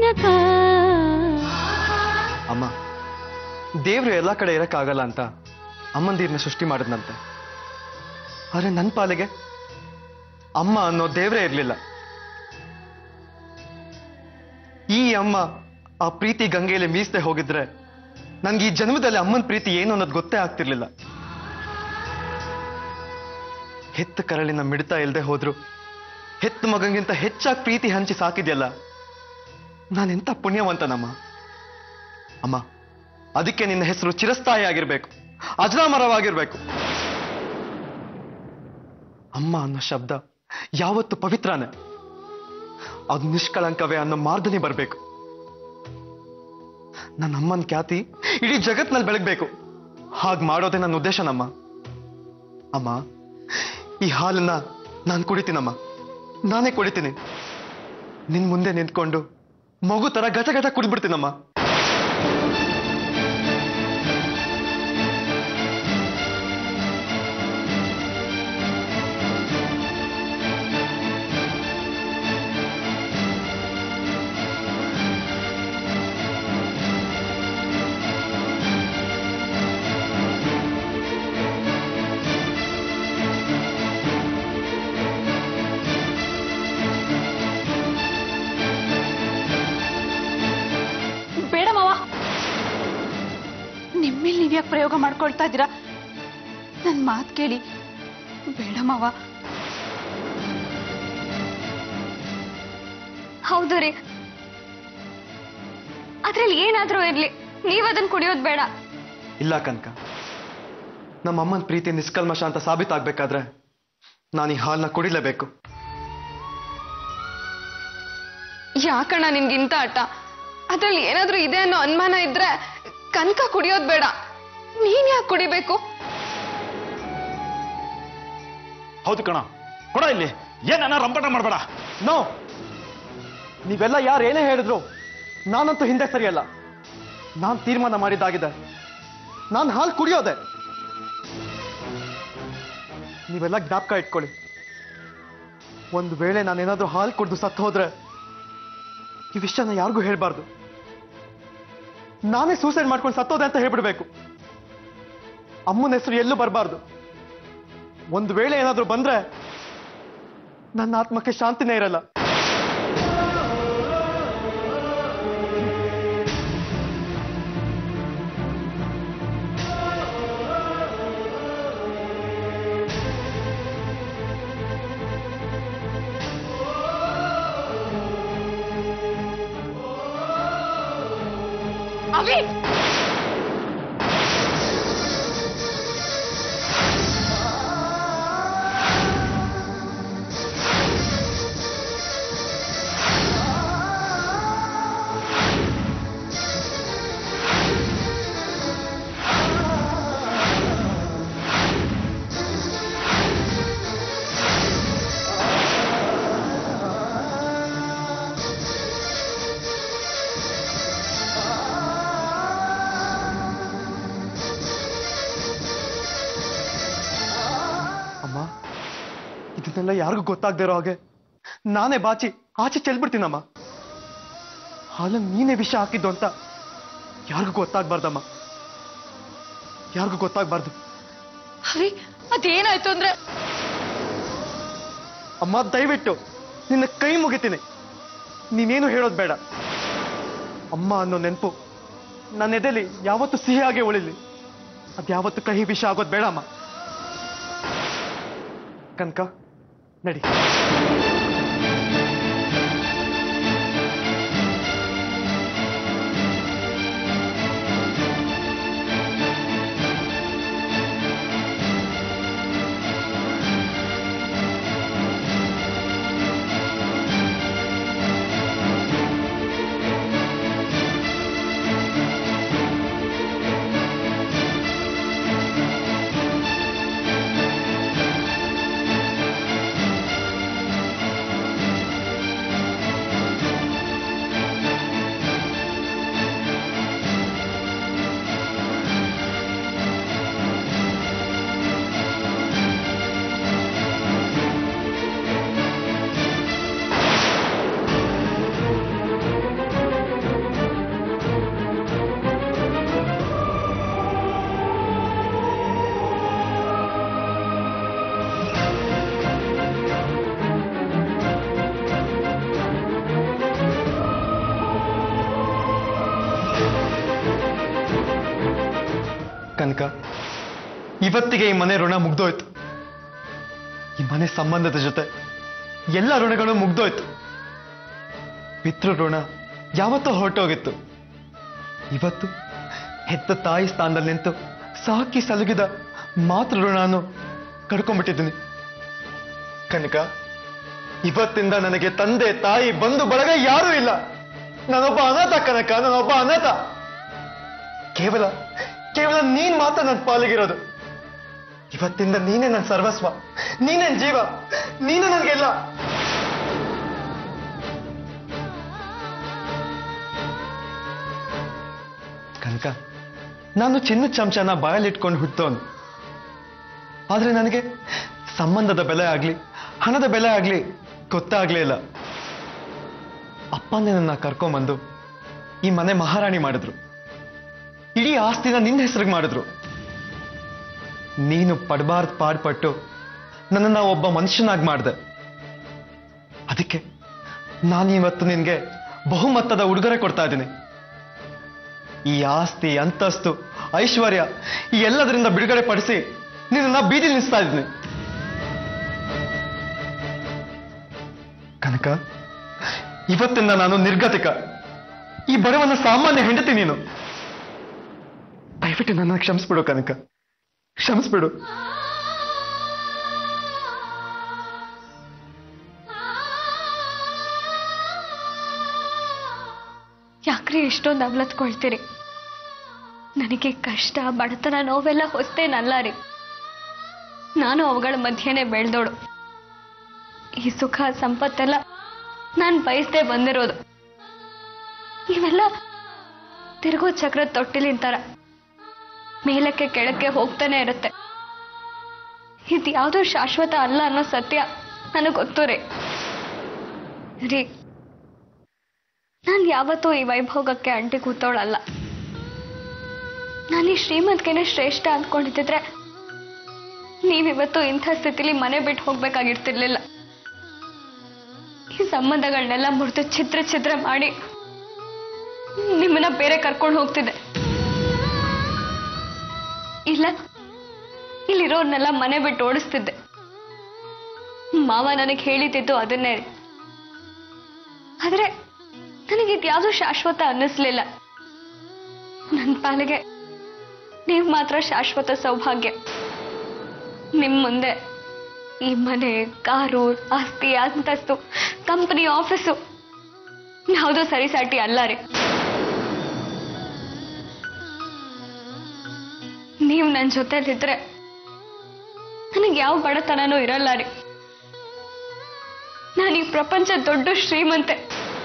ತನಕ ಅಮ್ಮ ದೇವ್ರು ಎಲ್ಲ ಕಡೆ ಇರಕ್ಕಾಗಲ್ಲ ಅಂತ ಅಮ್ಮಂದಿರ್ನ ಸೃಷ್ಟಿ ಮಾಡಿದ್ನಂತೆ ಆದ್ರೆ ನನ್ನ ಪಾಲಿಗೆ ಅಮ್ಮ ಅನ್ನೋ ದೇವ್ರೇ ಇರಲಿಲ್ಲ ಈ ಅಮ್ಮ ಆ ಪ್ರೀತಿ ಗಂಗೆಯಲ್ಲಿ ಮೀಸದೆ ಹೋಗಿದ್ರೆ ನನ್ಗೆ ಈ ಜನ್ಮದಲ್ಲಿ ಅಮ್ಮನ ಪ್ರೀತಿ ಏನು ಅನ್ನೋದು ಗೊತ್ತೇ ಆಗ್ತಿರ್ಲಿಲ್ಲ ಹೆತ್ತ ಕರಳಿನ ಮಿಡ್ತಾ ಇಲ್ಲದೆ ಹೋದ್ರು ಹೆತ್ತ ಮಗಂಗಿಂತ ಹೆಚ್ಚಾಗಿ ಪ್ರೀತಿ ಹಂಚಿ ಸಾಕಿದ್ಯಲ್ಲ ನಾನೆಂತ ಪುಣ್ಯವಂತನಮ್ಮ ಅಮ್ಮ ಅದಕ್ಕೆ ನಿನ್ನ ಹೆಸರು ಚಿರಸ್ಥಾಯಿ ಆಗಿರ್ಬೇಕು ಅಜರಾಮರವಾಗಿರ್ಬೇಕು ಅಮ್ಮ ಅನ್ನೋ ಶಬ್ದ ಯಾವತ್ತು ಪವಿತ್ರನೇ ಅದು ನಿಷ್ಕಳಂಕವೇ ಅನ್ನೋ ಮಾರ್ಧನೆ ಬರಬೇಕು ನನ್ನ ಅಮ್ಮನ ಖ್ಯಾತಿ ಇಡೀ ಜಗತ್ನಲ್ಲಿ ಬೆಳಗ್ಬೇಕು ಹಾಗೆ ಮಾಡೋದೇ ನನ್ನ ಉದ್ದೇಶನಮ್ಮ ಅಮ್ಮ ಈ ಹಾಲನ್ನ ನಾನು ಕುಡಿತೀನಮ್ಮ ನಾನೇ ಕುಡಿತೀನಿ ನಿನ್ ಮುಂದೆ ನಿಂತ್ಕೊಂಡು ಮಗು ತರ ಗಟ ಗಟ ಕುಡಿದ್ಬಿಡ್ತೀನಮ್ಮ ಬೇಡ ಮಾವ ನಿಮ್ಮೇಲೆ ನೀವ್ಯಾಕೆ ಪ್ರಯೋಗ ಮಾಡ್ಕೊಳ್ತಾ ಇದ್ದೀರಾ ನನ್ನ ಮಾತು ಕೇಳಿ ಬೇಡ ಮಾವ ಹೌದು ರೀ ಅದ್ರಲ್ಲಿ ಏನಾದ್ರೂ ಇರ್ಲಿ ನೀವ್ ಅದನ್ನ ಕುಡಿಯೋದ್ ಬೇಡ ಇಲ್ಲ ಕನಕ ನಮ್ಮ ಅಮ್ಮನ ಪ್ರೀತಿ ನಿಷ್ಕಲ್ಮಶ ಅಂತ ಸಾಬೀತಾಗ್ಬೇಕಾದ್ರೆ ನಾನು ಈ ಹಾಲನ್ನ ಕುಡಿಲೇಬೇಕು ಯಾಕಣ್ಣ ನಿನ್ಗಿಂತ ಆಟ ಅದ್ರಲ್ಲಿ ಏನಾದ್ರೂ ಇದೆ ಅನ್ನೋ ಅನುಮಾನ ಇದ್ರೆ ಕನಕ ಕುಡಿಯೋದ್ ಬೇಡ ನೀನ್ ಯಾಕೆ ಕುಡಿಬೇಕು ಹೌದು ಕಣ ಕೊಡ ಇಲ್ಲಿ ಏನನ್ನ ರಂಪಟ ಮಾಡಬೇಡ ನೋ ನೀವೆಲ್ಲ ಯಾರು ಏನೇ ಹೇಳಿದ್ರು ನಾನಂತೂ ಹಿಂದೆ ಸರಿಯಲ್ಲ ನಾನು ತೀರ್ಮಾನ ಮಾಡಿದ್ದಾಗಿದೆ ನಾನು ಹಾಲು ಕುಡಿಯೋದೆ ನೀವೆಲ್ಲ ಜ್ಞಾಪಕ ಇಟ್ಕೊಳ್ಳಿ ಒಂದು ವೇಳೆ ನಾನೇನಾದ್ರೂ ಹಾಲು ಕುಡಿದು ಸತ್ತು ಹೋದ್ರೆ ಈ ವಿಷಯನ ಯಾರಿಗೂ ಹೇಳ್ಬಾರ್ದು ನಾನೇ ಸೂಸೈಡ್ ಮಾಡ್ಕೊಂಡು ಸತ್ತೋದೆ ಅಂತ ಹೇಳ್ಬಿಡ್ಬೇಕು ಅಮ್ಮನ ಹೆಸರು ಎಲ್ಲೂ ಬರಬಾರ್ದು ಒಂದು ವೇಳೆ ಏನಾದ್ರೂ ಬಂದ್ರೆ ನನ್ನ ಆತ್ಮಕ್ಕೆ ಶಾಂತಿನೇ ಇರಲ್ಲ ಅವಿ ಅಮ್ಮ ಇದನ್ನೆಲ್ಲ ಯಾರಿಗೂ ಗೊತ್ತಾಗ್ದೇ ಇರೋ ಹಾಗೆ ನಾನೇ ಬಾಚಿ ಆಚೆ ಚೆಲ್ಬಿಡ್ತೀನಮ್ಮ ಹಾಲಲ್ಲಿ ನೀನೇ ವಿಷ ಹಾಕಿದ್ದು ಅಂತ ಯಾರಿಗೂ ಗೊತ್ತಾಗ್ಬಾರ್ದಮ್ಮ ಯಾರಿಗೂ ಗೊತ್ತಾಗ್ಬಾರ್ದು ಅವಿ ಅದೇನಾಯ್ತು ಅಂದ್ರೆ ಅಮ್ಮ ದಯವಿಟ್ಟು ನಿನ್ನ ಕೈ ಮುಗಿತೀನಿ ನೀನೇನು ಹೇಳೋದು ಬೇಡ ಅಮ್ಮ ಅನ್ನೋ ನೆನಪು ನನ್ನ ಎದೆಲಿ ಯಾವತ್ತು ಸಿಹಿಯಾಗೆ ಉಳಿಲಿ ಅದ್ಯಾವತ್ತು ಕಹಿ ವಿಷ ಆಗೋದು ಬೇಡ ಅಮ್ಮ ಕನಕ ನಡಿ ಕನಕ ಇವತ್ತಿಗೆ ಈ ಮನೆ ಋಣ ಮುಗ್ದೋಯ್ತು ಈ ಮನೆ ಸಂಬಂಧದ ಜೊತೆ ಎಲ್ಲ ಋಣಗಳು ಮುಗ್ದೋಯ್ತು ಪಿತೃ ಋಣ ಯಾವತ್ತೋ ಹೊರಟೋಗಿತ್ತು ಇವತ್ತು ಹೆತ್ತ ತಾಯಿ ಸ್ಥಾನದಲ್ಲಿ ನಿಂತು ಸಾಕಿ ಸಲುಗಿದ ಮಾತೃ ಋಣನು ಕಡ್ಕೊಂಡ್ಬಿಟ್ಟಿದ್ದೀನಿ ಕನಕ ಇವತ್ತಿಂದ ನನಗೆ ತಂದೆ ತಾಯಿ ಬಂಧು ಬಳಗ ಯಾರೂ ಇಲ್ಲ ನಾನೊಬ್ಬ ಅನಾಥ ಕನಕ ನಾನೊಬ್ಬ ಅನಾಥ ಕೇವಲ ಕೇವಲ ನೀನ್ ಮಾತ್ರ ನನ್ನ ಪಾಲಿಗಿರೋದು ಇವತ್ತಿಂದ ನೀನೇ ನನ್ನ ಸರ್ವಸ್ವ ನೀನೇ ನನ್ ಜೀವ ನೀನೇ ನನಗೆಲ್ಲ ಕನಕ ನಾನು ಚಿನ್ನದ ಚಮಚನ ಬಾಯಲ್ಲಿಟ್ಕೊಂಡು ಹುಟ್ಟೋನು ಆದ್ರೆ ನನಗೆ ಸಂಬಂಧದ ಬೆಲೆ ಆಗ್ಲಿ ಹಣದ ಬೆಲೆ ಆಗ್ಲಿ ಗೊತ್ತಾಗ್ಲೇ ಇಲ್ಲ ಅಪ್ಪನೇ ನನ್ನ ಕರ್ಕೊಂಬಂದು ಈ ಮನೆ ಮಹಾರಾಣಿ ಮಾಡಿದ್ರು ಇಡೀ ಆಸ್ತಿನ ನಿನ್ನ ಹೆಸರಿಗೆ ಮಾಡಿದ್ರು ನೀನು ಪಡಬಾರ್ದು ಪಾಡ್ಪಟ್ಟು ನನ್ನನ್ನ ಒಬ್ಬ ಮನುಷ್ಯನಾಗಿ ಮಾಡಿದೆ ಅದಕ್ಕೆ ನಾನು ಇವತ್ತು ನಿನ್ಗೆ ಬಹುಮಟ್ಟದ ಉಡುಗೊರೆ ಕೊಡ್ತಾ ಇದ್ದೀನಿ ಈ ಆಸ್ತಿ ಅಂತಸ್ತು ಐಶ್ವರ್ಯ ಈ ಎಲ್ಲದರಿಂದ ಬಿಡುಗಡೆ ಪಡಿಸಿ ನಿನ್ನನ್ನ ಬೀದಿ ನಿಲ್ಲಿಸ್ತಾ ಇದ್ದೀನಿ ಕನಕ ಇವತ್ತಿಂದ ನಾನು ನಿರ್ಗತಿಕ ಈ ಬಡವನ ಸಾಮಾನ್ಯ ಹೆಂಡತಿ ನೀನು ದಯವಿಟ್ಟು ನನ್ನ ಕ್ಷಮಿಸ್ಬಿಡು ಕನಕ ಕ್ಷಮಿಸ್ಬಿಡು ಯಾಕ್ರಿ ಇಷ್ಟೊಂದು ಅವಲತ್ಕೊಳ್ತೀರಿ ನನಗೆ ಕಷ್ಟ ಬಡತನ ನೋವೆಲ್ಲ ಹೊಸ್ತೇನಲ್ಲ ರೀ ನಾನು ಅವುಗಳ ಮಧ್ಯೆನೆ ಬೆಳೆದೋಳು ಈ ಸುಖ ಸಂಪತ್ತೆಲ್ಲ ನಾನು ಬಯಸದೆ ಬಂದಿರೋದು ಇವೆಲ್ಲ ತಿರುಗೋ ಚಕ್ರ ತೊಟ್ಟಿಲಿಂತರ ಮೇಲಕ್ಕೆ ಕೆಳಕ್ಕೆ ಹೋಗ್ತಾನೆ ಇರುತ್ತೆ ಇದು ಯಾವುದೋ ಶಾಶ್ವತ ಅಲ್ಲ ಅನ್ನೋ ಸತ್ಯ ನನಗೆ ಗೊತ್ತು ರೀ ರೀ ನಾನು ಯಾವತ್ತೂ ಈ ವೈಭೋಗಕ್ಕೆ ಅಂಟಿ ಕೂತೋಳಲ್ಲ ನಾನು ಈ ಶ್ರೀಮಂತಿಗೆನೆ ಶ್ರೇಷ್ಠ ಅಂದ್ಕೊಂಡಿದ್ದಿದ್ರೆ ನೀವಿವತ್ತು ಇಂಥ ಸ್ಥಿತಿಲಿ ಮನೆ ಬಿಟ್ಟು ಹೋಗ್ಬೇಕಾಗಿರ್ತಿರ್ಲಿಲ್ಲ ಈ ಸಂಬಂಧಗಳನ್ನೆಲ್ಲ ಮುರಿದು ಛಿದ್ರ ಛಿದ್ರ ಮಾಡಿ ನಿಮ್ಮನ್ನ ಬೇರೆ ಕರ್ಕೊಂಡು ಹೋಗ್ತಿದ್ದೆ ಇಲ್ಲ ಇಲ್ಲಿರೋರ್ನೆಲ್ಲ ಮನೆ ಬಿಟ್ಟು ಓಡಿಸ್ತಿದ್ದೆ ಮಾವ ನನಗೆ ಹೇಳಿದ್ದಿದ್ದು ಅದನ್ನೇ ರೀ. ಆದ್ರೆ ನನಗಿದು ಯಾವುದು ಶಾಶ್ವತ ಅನ್ನಿಸ್ಲಿಲ್ಲ ನನ್ನ ಪಾಲಿಗೆ ನೀವು ಮಾತ್ರ ಶಾಶ್ವತ ಸೌಭಾಗ್ಯ ನಿಮ್ ಮುಂದೆ ಈ ಮನೆ ಕಾರು ಆಸ್ತಿ ಅಂತಸ್ತು ಕಂಪನಿ ಆಫೀಸು ಯಾವುದೋ ಸರಿಸಾಟಿ ಅಲ್ಲ ರೀ ನೀವು ನನ್ನ ಜೊತೆಲಿದ್ರೆ ನನಗೆ ಯಾವ ಬಡತನನೂ ಇರಲ್ಲ ರೀ ನಾನು ಈ ಪ್ರಪಂಚ ದೊಡ್ಡ ಶ್ರೀಮಂತೆ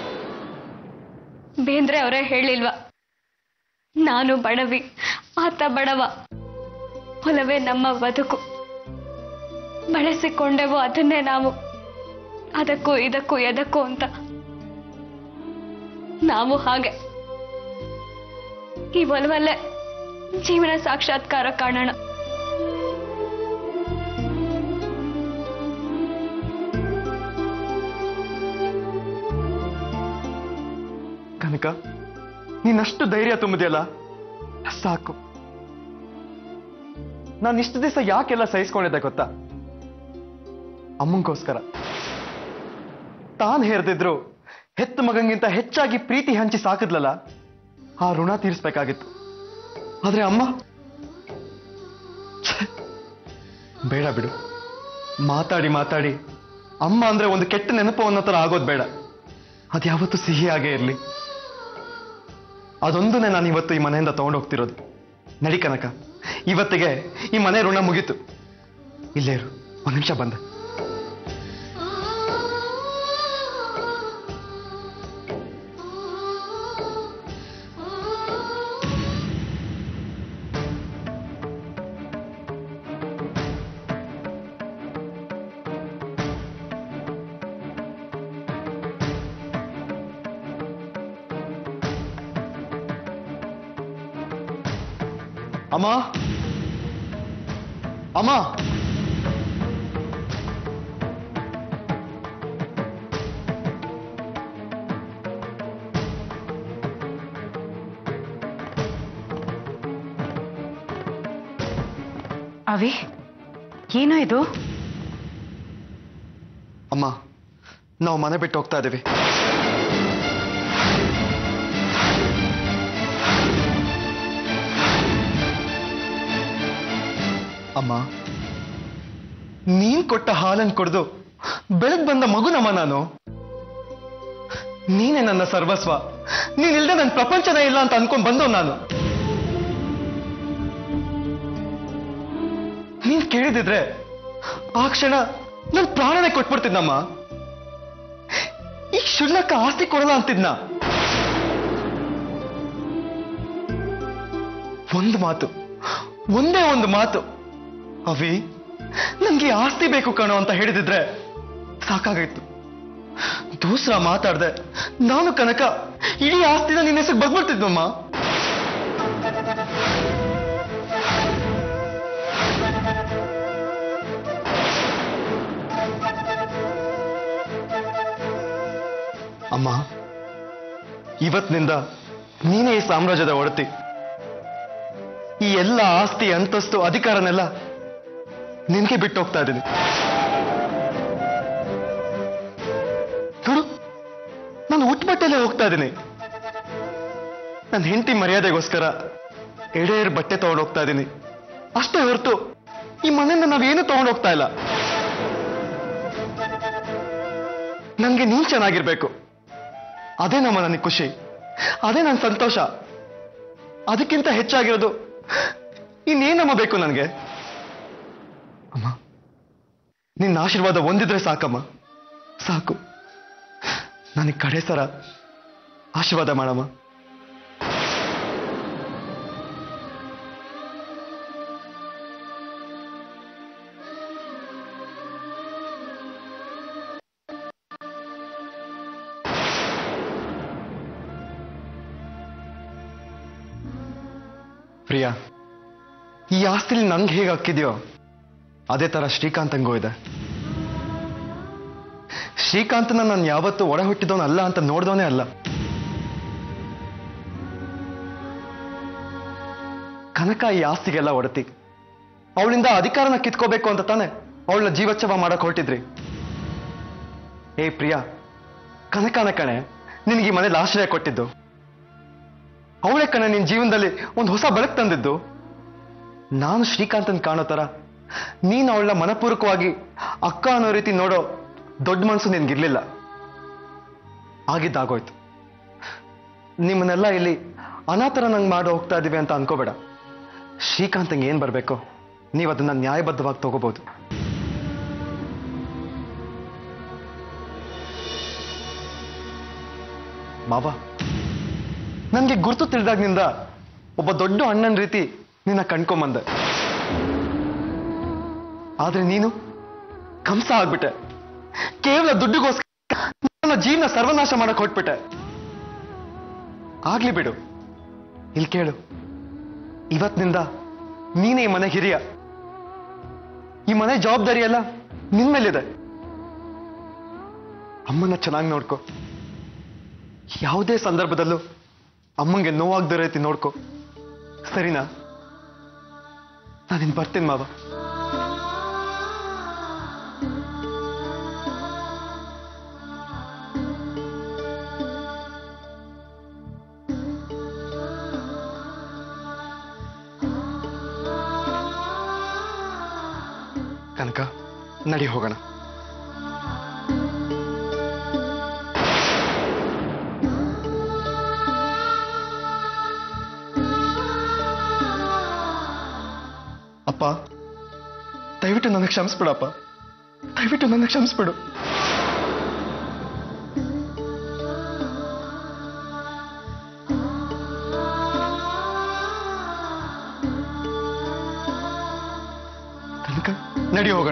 ಬೇಂದ್ರೆ ಅವರೇ ಹೇಳಿಲ್ವಾ ನಾನು ಬಡವಿ ಆತ ಬಡವ ಹೊಲವೇ ನಮ್ಮ ಬದುಕು ಬಳಸಿಕೊಂಡೆವು ಅದನ್ನೇ ನಾವು ಅದಕ್ಕೂ ಇದಕ್ಕೂ ಎದಕ್ಕೂ ಅಂತ ನಾವು ಹಾಗೆ ಈ ಒಲವಲ್ಲೇ ಜೀವನ ಸಾಕ್ಷಾತ್ಕಾರ ಕಾಣೋಣ ಕನಕ ನೀನಷ್ಟು ಧೈರ್ಯ ತುಂಬಿದೆಯಲ್ಲ ಸಾಕು ನಾನು ಇಷ್ಟು ದಿವಸ ಯಾಕೆಲ್ಲ ಸಹಿಸ್ಕೊಂಡಿದ್ದೆ ಗೊತ್ತಾ ಅಮ್ಮಂಗೋಸ್ಕರ ತಾನು ಹೇರ್ದಿದ್ರು ಹೆತ್ತ ಮಗಂಗಿಂತ ಹೆಚ್ಚಾಗಿ ಪ್ರೀತಿ ಹಂಚಿ ಸಾಕಿದ್ಲಲ್ಲ ಆ ಋಣ ತೀರಿಸ್ಬೇಕಾಗಿತ್ತು ಆದ್ರೆ ಅಮ್ಮ ಛೆ, ಬೇಡ ಬಿಡು ಮಾತಾಡಿ ಮಾತಾಡಿ ಅಮ್ಮ ಅಂದ್ರೆ ಒಂದು ಕೆಟ್ಟ ನೆನಪು ಅನ್ನೋ ಥರ ಆಗೋದು ಬೇಡ ಅದ್ಯಾವತ್ತೂ ಸಿಹಿಯಾಗೇ ಇರಲಿ ಅದೊಂದನ್ನೇ ನಾನು ಇವತ್ತು ಈ ಮನೆಯಿಂದ ತಗೊಂಡೋಗ್ತಿರೋದು ನಡಿ ಕನಕ ಇವತ್ತಿಗೆ ಈ ಮನೆ ಋಣ ಮುಗೀತು ಇಲ್ಲೇ ಇರು ಒಂದು ನಿಮಿಷ ಬಂದೆ ಅಮ್ಮ ಅಮ್ಮ ಅವಿ ಏನೋ ಇದು ಅಮ್ಮ ನಾವು ಮನೆ ಬಿಟ್ಟು ಹೋಗ್ತಾ ಇದ್ದೀವಿ ಅಮ್ಮ ನೀನ್ ಕೊಟ್ಟ ಹಾಲನ್ನು ಕುಡಿದು ಬೆಳಗ್ ಬಂದ ಮಗುನಮ್ಮ ನಾನು ನೀನೇ ನನ್ನ ಸರ್ವಸ್ವ ನೀನಿಲ್ದೆ ನನ್ನ ಪ್ರಪಂಚನೇ ಇಲ್ಲ ಅಂತ ಅನ್ಕೊಂಡ್ ಬಂದೋ ನಾನು ನೀನ್ ಕೇಳಿದಿದ್ರೆ ಆ ಕ್ಷಣ ನನ್ ಪ್ರಾಣನೇ ಕೊಟ್ಬಿಡ್ತಿದ್ನಮ್ಮ ಈ ಕ್ಷುಲ್ಲಕ ಆಸ್ತಿ ಕೊಡಲ್ಲ ಅಂತಿದ್ನ ಒಂದು ಮಾತು ಒಂದೇ ಒಂದು ಮಾತು ಅವಿ ನಂಗೆ ಈ ಆಸ್ತಿ ಬೇಕು ಕಣೋ ಅಂತ ಹೇಳಿದಿದ್ರೆ ಸಾಕಾಗಿತ್ತು ದೂಸ್ರ ಮಾತಾಡ್ದೆ ನಾನು ಕನಕ ಇಡೀ ಆಸ್ತಿನ ನಿನ್ನ ಹೆಸರು ಬಗ್ಬಿಡ್ತಿದ್ನಮ್ಮ ಅಮ್ಮ ಇವತ್ತಿನಿಂದ ನೀನೇ ಈ ಸಾಮ್ರಾಜ್ಯದ ಒಡತಿ ಈ ಎಲ್ಲ ಆಸ್ತಿ ಅಂತಸ್ತು ಅಧಿಕಾರನೆಲ್ಲ ನಿನ್ಗೆ ಬಿಟ್ಟು ಹೋಗ್ತಾ ಇದ್ದೀನಿ ನೋಡು ನಾನು ಉಟ್ಬಟ್ಟೆಲ್ಲೇ ಹೋಗ್ತಾ ಇದ್ದೀನಿ ನನ್ನ ಹೆಂಡತಿ ಮರ್ಯಾದೆಗೋಸ್ಕರ ಎಡೆಯರ್ ಬಟ್ಟೆ ತಗೊಂಡು ಹೋಗ್ತಾ ಇದ್ದೀನಿ ಅಷ್ಟೇ ಹೊರತು ಈ ಮನೆಯಿಂದ ನಾವೇನು ತಗೊಂಡು ಹೋಗ್ತಾ ಇಲ್ಲ ನನ್ಗೆ ನೀನ್ ಚೆನ್ನಾಗಿರ್ಬೇಕು ಅದೇ ನಮ್ಮ ನನಗೆ ಖುಷಿ ಅದೇ ನನ್ನ ಸಂತೋಷ ಅದಕ್ಕಿಂತ ಹೆಚ್ಚಾಗಿರೋದು ಇನ್ನೇನಮ್ಮ ಬೇಕು ನನಗೆ ಅಮ್ಮ ನಿನ್ನ ಆಶೀರ್ವಾದ ಒಂದಿದ್ರೆ ಸಾಕಮ್ಮ ಸಾಕು ನನಗೆ ಕಡೆ ಸರ ಆಶೀರ್ವಾದ ಮಾಡಮ್ಮ ಪ್ರಿಯಾ ಈ ಆಸ್ತಿಲಿ ನಂಗೆ ಹೇಗೆ ಹಕ್ಕಿದೆಯೋ ಅದೇ ತರ ಶ್ರೀಕಾಂತಂಗೂ ಇದೆ ಶ್ರೀಕಾಂತನ ನಾನು ಯಾವತ್ತೂ ಒಡ ಹುಟ್ಟಿದವನಲ್ಲ ಅಂತ ನೋಡ್ದವನೇ ಅಲ್ಲ ಕನಕ ಈ ಆಸ್ತಿಗೆಲ್ಲ ಒಡತಿ ಅವಳಿಂದ ಅಧಿಕಾರನ ಕಿತ್ಕೋಬೇಕು ಅಂತ ತಾನೆ ಅವಳನ್ನ ಜೀವಚ್ಛವ ಮಾಡಕ್ ಹೊರಟಿದ್ರಿ ಏ ಪ್ರಿಯಾ ಕನಕನ ಕಣೆ ನಿನಗೆ ಈ ಮನೇಲಿ ಆಶ್ರಯ ಕೊಟ್ಟಿದ್ದು ಅವಳೇ ಕಣೆ ನಿನ್ ಜೀವನದಲ್ಲಿ ಒಂದು ಹೊಸ ಬೆಳಕು ತಂದಿದ್ದು ನಾನು ಶ್ರೀಕಾಂತನ್ ಕಾಣೋ ತರ ನೀನು ಅವಳ ಮನಪೂರ್ವಕವಾಗಿ ಅಕ್ಕ ಅನ್ನೋ ರೀತಿ ನೋಡೋ ದೊಡ್ಡ ಮನಸ್ಸು ನಿನ್ಗಿರ್ಲಿಲ್ಲ ಆಗಿದ್ದಾಗೋಯ್ತು ನಿಮ್ಮನ್ನೆಲ್ಲ ಇಲ್ಲಿ ಅನಾಥರ ನಂಗೆ ಮಾಡಿ ಹೋಗ್ತಾ ಇದೀವಿ ಅಂತ ಅನ್ಕೋಬೇಡ ಶ್ರೀಕಾಂತಂಗೆ ಏನ್ ಬರಬೇಕು ನೀವು ಅದನ್ನ ನ್ಯಾಯಬದ್ಧವಾಗಿ ತಗೋಬಹುದು ಮಾವ ನನಗೆ ಗುರ್ತು ತಿಳಿದಾಗ್ನಿಂದ ಒಬ್ಬ ದೊಡ್ಡ ಅಣ್ಣನ ರೀತಿ ನಿನ್ನ ಕಣ್ಕೊಂಬಂದೆ ಆದ್ರೆ ನೀನು ಕಂಸ ಆಗ್ಬಿಟ್ಟೆ ಕೇವಲ ದುಡ್ಡಿಗೋಸ್ಕರ ನನ್ನ ಜೀವನ ಸರ್ವನಾಶ ಮಾಡಕ್ ಹೊಟ್ಬಿಟ್ಟೆ ಆಗ್ಲಿ ಬಿಡು ಇಲ್ಲಿ ಕೇಳು ಇವತ್ತಿನಿಂದ ನೀನೇ ಈ ಮನೆ ಹಿರಿಯ ಈ ಮನೆ ಜವಾಬ್ದಾರಿ ಎಲ್ಲ ನಿನ್ ಮೇಲಿದೆ ಅಮ್ಮನ ಚೆನ್ನಾಗಿ ನೋಡ್ಕೊ ಯಾವುದೇ ಸಂದರ್ಭದಲ್ಲೂ ಅಮ್ಮಂಗೆ ನೋವಾಗದ ರೀತಿ ನೋಡ್ಕೊ ಸರಿನಾ ನಾನಿನ್ ಬರ್ತೀನಿ ಮಾವ ಕನಕ ನಡಿ ಹೋಗೋಣ ಅಪ್ಪ ದಯವಿಟ್ಟು ನನಗೆ ಕ್ಷಮಿಸ್ಬಿಡಪ್ಪ ದಯವಿಟ್ಟು ನನಗೆ ಕ್ಷಮಿಸ್ಬಿಡು ಕನಕ ನಡಿ ಹೋಗೋಣ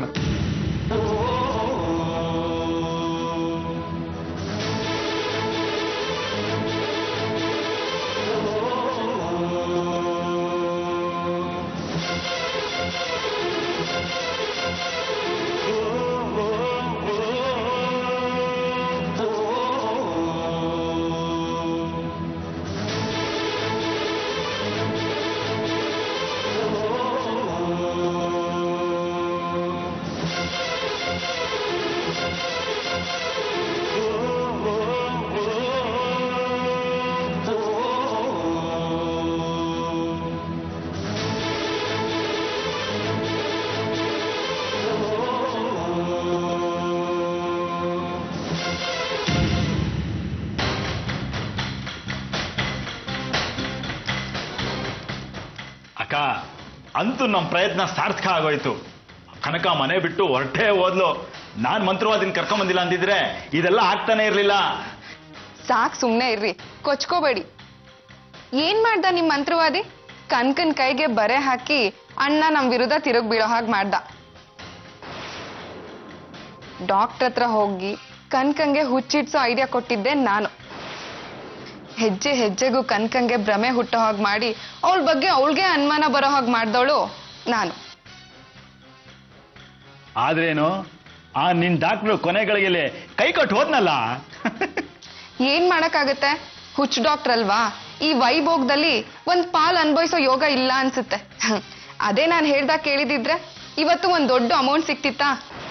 ಅಂತೂ ನಮ್ಮ ಪ್ರಯತ್ನ ಸಾರ್ಥಕ ಆಗೋಯ್ತು ಕನಕ ಮನೆ ಬಿಟ್ಟು ಹೊರಟೇ ಹೋದ್ಲು ನಾನ್ ಮಂತ್ರವಾದಿನ ಕರ್ಕೊಂಬಂದಿಲ್ಲ ಅಂದಿದ್ರೆ ಇದೆಲ್ಲ ಆಗ್ತಾನೆ ಇರ್ಲಿಲ್ಲ ಸಾಕ್ ಸುಮ್ನೆ ಇರ್ರಿ ಕೊಚ್ಕೋಬೇಡಿ ಏನ್ ಮಾಡ್ದ ನಿಮ್ ಮಂತ್ರವಾದಿ ಕನ್ಕನ್ ಕೈಗೆ ಬರೆ ಹಾಕಿ ಅಣ್ಣ ನಮ್ ವಿರುದ್ಧ ತಿರುಗ್ ಬೀಳೋ ಹಾಗೆ ಮಾಡ್ದ ಡಾಕ್ಟರ್ ಹತ್ರ ಹೋಗಿ ಕನ್ಕಂಗೆ ಹುಚ್ಚಿಡ್ಸೋ ಐಡಿಯಾ ಕೊಟ್ಟಿದ್ದೆ ನಾನು ಹೆಜ್ಜೆ ಹೆಜ್ಜೆಗೂ ಕನ್ಕಂಗೆ ಭ್ರಮೆ ಹುಟ್ಟೋ ಹಾಗೆ ಮಾಡಿ ಅವಳ ಬಗ್ಗೆ ಅವಳಿಗೆ ಅನುಮಾನ ಬರೋ ಹಾಗೆ ಮಾಡ್ದವಳು ನಾನು ಆದ್ರೇನು ಆ ನಿನ್ ಡಾಕ್ಟ್ರು ಕೊನೆಗಳಿಗೆಲೆ ಕೈ ಕೊಟ್ಟು ಹೋದ್ನಲ್ಲ ಏನ್ ಮಾಡಕ್ಕಾಗತ್ತೆ ಹುಚ್ಚ ಡಾಕ್ಟರ್ ಅಲ್ವಾ ಈ ವೈಭೋಗದಲ್ಲಿ ಒಂದ್ ಪಾಲ್ ಅನ್ಭವಿಸೋ ಯೋಗ ಇಲ್ಲ ಅನ್ಸುತ್ತೆ ಅದೇ ನಾನು ಹೇಳ್ದಾಗ ಕೇಳಿದಿದ್ರೆ ಇವತ್ತು ಒಂದ್ ದೊಡ್ಡ ಅಮೌಂಟ್ ಸಿಕ್ತಿತ್ತಾ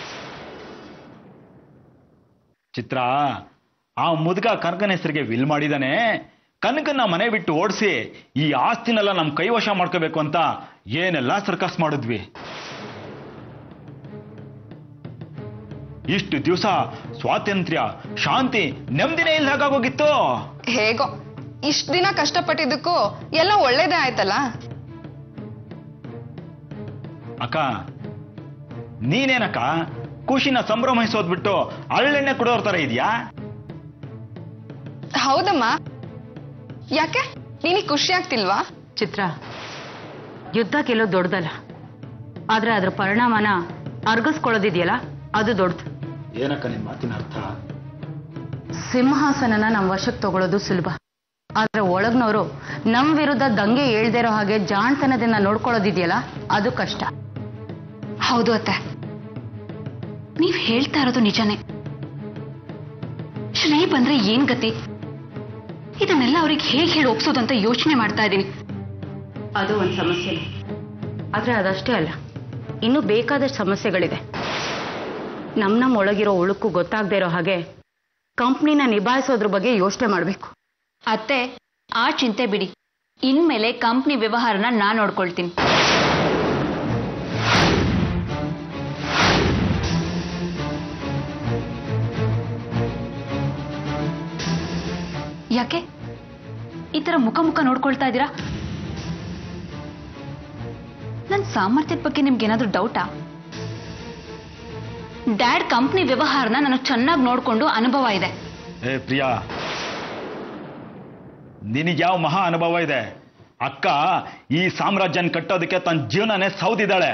ಚಿತ್ರ ಆ ಮುದುಕ ಕನಕನ ಹೆಸರಿಗೆ ವಿಲ್ ಮಾಡಿದಾನೆ ಕನಕನ್ನ ಮನೆ ಬಿಟ್ಟು ಓಡಿಸಿ ಈ ಆಸ್ತಿನೆಲ್ಲ ನಮ್ ಕೈವಶ ಮಾಡ್ಕೋಬೇಕು ಅಂತ ಏನೆಲ್ಲ ಸರ್ಕಸ್ ಮಾಡಿದ್ವಿ ಇಷ್ಟು ದಿವಸ ಸ್ವಾತಂತ್ರ್ಯ ಶಾಂತಿ ನೆಮ್ಮದಿನೇ ಇಲ್ಲ ಹಾಗಾಗೋಗಿತ್ತು ಹೇಗೋ ಇಷ್ಟ ದಿನ ಕಷ್ಟಪಟ್ಟಿದ್ದಕ್ಕೂ ಎಲ್ಲ ಒಳ್ಳೇದೇ ಆಯ್ತಲ್ಲ ಅಕ್ಕ ನೀನೇನಕ್ಕ ಖುಷಿನ ಸಂಭ್ರಮಿಸೋದ್ಬಿಟ್ಟು ಅಳ್ಳೆಣ್ಣೆ ಕೊಡೋರ್ ತರ ಇದೆಯಾ ಹೌದಮ್ಮ ಯಾಕೆ ನಿನಗೆ ಖುಷಿ ಆಗ್ತಿಲ್ವಾ ಚಿತ್ರ ಯುದ್ಧ ಗೆಲ್ಲೋದು ದೊಡ್ಡದಲ್ಲ ಆದ್ರೆ ಅದ್ರ ಪರಿಣಾಮನ ಅರ್ಗಿಸ್ಕೊಳ್ಳೋದಿದೆಯಲ್ಲ ಅದು ದೊಡ್ಡದು ಏನಕ್ಕ ನಿನ್ ಮಾತಿನ ಅರ್ಥ ಸಿಂಹಾಸನನ ನಮ್ಮ ವಶಕ್ಕೆ ತಗೊಳ್ಳೋದು ಸುಲಭ ಆದ್ರೆ ಒಳಗ್ನವರು ನಮ್ ವಿರುದ್ಧ ದಂಗೆ ಏಳ್ದೇ ಇರೋ ಹಾಗೆ ಜಾಣ್ತನದಿಂದ ನೋಡ್ಕೊಳ್ಳೋದಿದೆಯಲ್ಲ ಅದು ಕಷ್ಟ ಹೌದು ಅತ್ತೆ ನೀವ್ ಹೇಳ್ತಾ ಇರೋದು ನಿಜನೇ ಶ್ರೇ ಬಂದ್ರೆ ಏನ್ ಗತಿ ಇದನ್ನೆಲ್ಲ ಅವ್ರಿಗೆ ಹೇಗೆ ಹೇಳಿ ಒಪ್ಸೋದು ಅಂತ ಯೋಚನೆ ಮಾಡ್ತಾ ಇದ್ದೀನಿ ಅದು ಒಂದು ಸಮಸ್ಯೆ ಆದ್ರೆ ಅದಷ್ಟೇ ಅಲ್ಲ ಇನ್ನೂ ಬೇಕಾದಷ್ಟು ಸಮಸ್ಯೆಗಳಿದೆ ನಮ್ ನಮ್ ಒಳಗಿರೋ ಉಳುಕು ಗೊತ್ತಾಗದೇ ಇರೋ ಹಾಗೆ ಕಂಪ್ನಿನ ನಿಭಾಯಿಸೋದ್ರ ಬಗ್ಗೆ ಯೋಚನೆ ಮಾಡಬೇಕು ಅತ್ತೆ ಆ ಚಿಂತೆ ಬಿಡಿ ಇನ್ಮೇಲೆ ಕಂಪ್ನಿ ವ್ಯವಹಾರನ ನಾನ್ ನೋಡ್ಕೊಳ್ತೀನಿ ಯಾಕೆ ಈ ತರ ಮುಖ ಮುಖ ನೋಡ್ಕೊಳ್ತಾ ಇದ್ದೀರಾ ನನ್ನ ಸಾಮರ್ಥ್ಯದ ಬಗ್ಗೆ ನಿಮ್ಗೆ ಏನಾದ್ರೂ ಡೌಟಾ ಡ್ಯಾಡ್ ಕಂಪ್ನಿ ವ್ಯವಹಾರನ ನಾನು ಚೆನ್ನಾಗಿ ನೋಡ್ಕೊಂಡು ಅನುಭವ ಇದೆ ಏ ಪ್ರಿಯಾ ನಿನಗೆ ಯಾವ ಮಹಾ ಅನುಭವ ಇದೆ ಅಕ್ಕ ಈ ಸಾಮ್ರಾಜ್ಯನ ಕಟ್ಟೋದಕ್ಕೆ ತನ್ನ ಜೀವನನೇ ಸೌದಿದ್ದಾಳೆ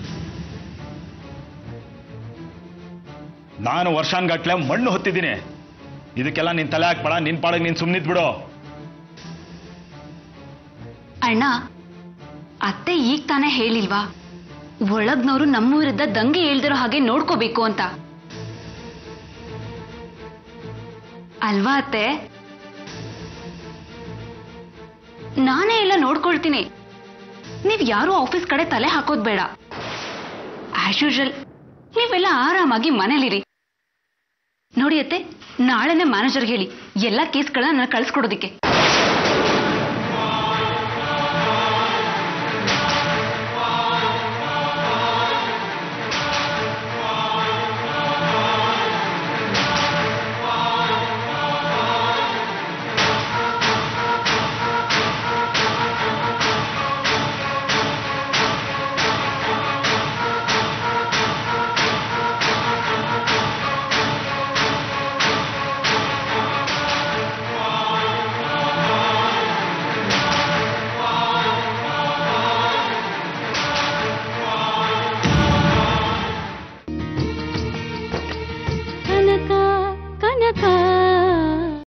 ನಾನು ವರ್ಷಾನ್ಗಟ್ಲೆ ಮಣ್ಣು ಹೊತ್ತಿದ್ದೀನಿ ಇದಕ್ಕೆಲ್ಲ ನಿನ್ ತಲೆ ಹಾಕ್ಬೇಡ ನಿನ್ ಪಾಡಿಗೆ ನೀನ್ ಸುಮ್ಮನಿದ್ ಬಿಡು ಅಣ್ಣ ಅತ್ತೆ ಈಗ ತಾನೇ ಹೇಳಿಲ್ವಾ ಒಳಗ್ನವರು ನಮ್ಮ ವಿರುದ್ಧ ದಂಗೆ ಹೇಳ್ದಿರೋ ಹಾಗೆ ನೋಡ್ಕೋಬೇಕು ಅಂತ ಅಲ್ವಾ ಅತ್ತೆ ನಾನೇ ಎಲ್ಲ ನೋಡ್ಕೊಳ್ತೀನಿ ನೀವ್ ಯಾರು ಆಫೀಸ್ ಕಡೆ ತಲೆ ಹಾಕೋದ್ ಬೇಡ ಆಸ್ ಯೂಶಲ್ ನೀವೆಲ್ಲ ಆರಾಮಾಗಿ ಮನೇಲಿರಿ ನೋಡಿ ಅತ್ತೆ ನಾಳೆನೆ ಮ್ಯಾನೇಜರ್ಗೆ ಹೇಳಿ ಎಲ್ಲ ಕೇಸ್ಗಳನ್ನ ನಾನು ಕಳ್ಸ್ಕೊಡೋದಿಕ್ಕೆ